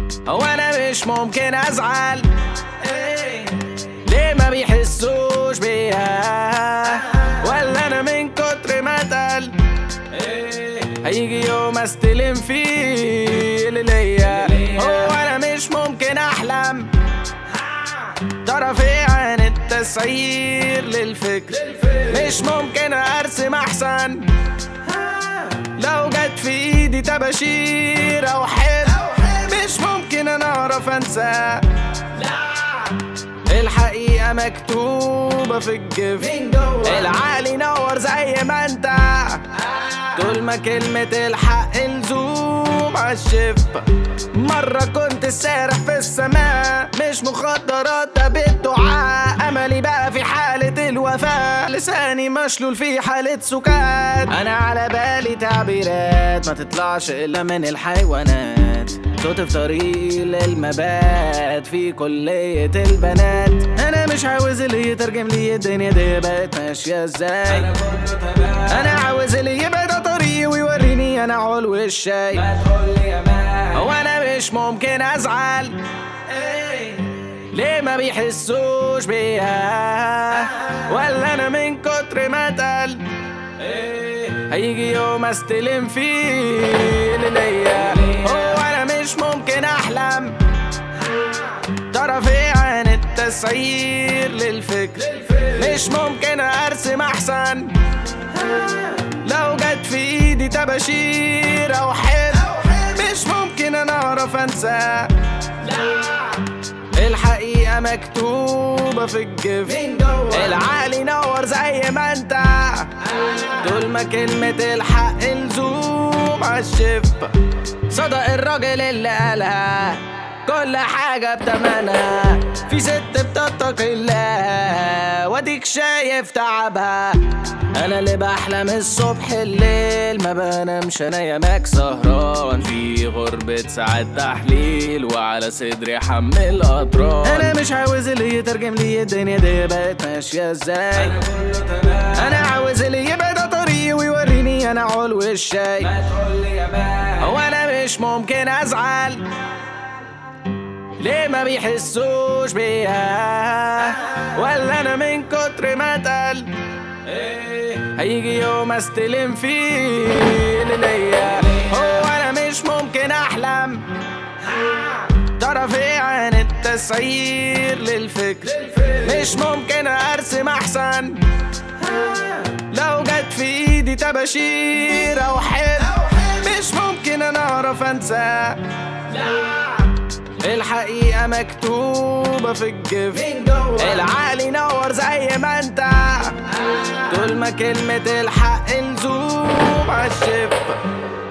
هو انا مش ممكن ازعل ليه ما بيحسوش بيها ولا انا من كتر ما اتقل هيجي يوم استلم فيه اللي ليا هو انا مش ممكن احلم طرفي عن التسعير للفكر مش ممكن ارسم احسن لو جت في ايدي تباشير او حب مش ممكن انا اعرف انسى الحقيقة مكتوبة في الجفن العقل ينور زي ما انت طول ما كلمة الحق لزوم عالشفة مرة كنت سارح في السماء مش مخدرات ده بالدعاء أملي بقى في حالة الوفاء لساني مشلول في حالة سكات أنا على بالي تعبيرات ما تطلعش إلا من الحيوانات صوت في طريقي للمبات في كلية البنات أنا مش عاوز اللي يترجم لي الدنيا دي بقت ماشية ازاي أنا عاوز اللي يبقى ده طريقي ويوريني أنا علو الشاي هو أنا مش ممكن أزعل ليه ما بيحسوش بيها ولا أنا من كتر ما اتقل هيجي يوم استلم فيه اللي ليا هو انا مش ممكن احلم طرفي عن التسعير للفكر مش ممكن ارسم احسن لو جت في ايدي تباشير او حب مش ممكن انا اعرف انسى الحقيقة مكتوبة في الجفن العقل ينور زي ما انت طول ما كلمة الحق لزوم عالشفة صدق الراجل اللي قالها كل حاجة بتمنها في ست بتتقي الله واديك شايف تعبها انا اللي بحلم الصبح الليل ما بنامش انا ياماك سهران في غربة ساعات تحليل وعلى صدري حمل اطراف انا مش عاوز اللي يترجم لي الدنيا دي بقت ماشية ازاي انا عاوز اللي يبقى ده طريقي ويوريني انا علو الشاي هو انا مش ممكن ازعل ليه ما بيحسوش بيها ولا انا من كتر ما اتقل هيجي يوم استلم فيه اللي ليا هو انا مش ممكن احلم طرفي عن التسعير للفكر مش ممكن ارسم احسن لو جت في ايدي تباشير او حب مش ممكن انا اعرف انسى الحقيقة مكتوبة في الجفن العقل ينور زي ما انت طول ما كلمة الحق لزوم عالشفة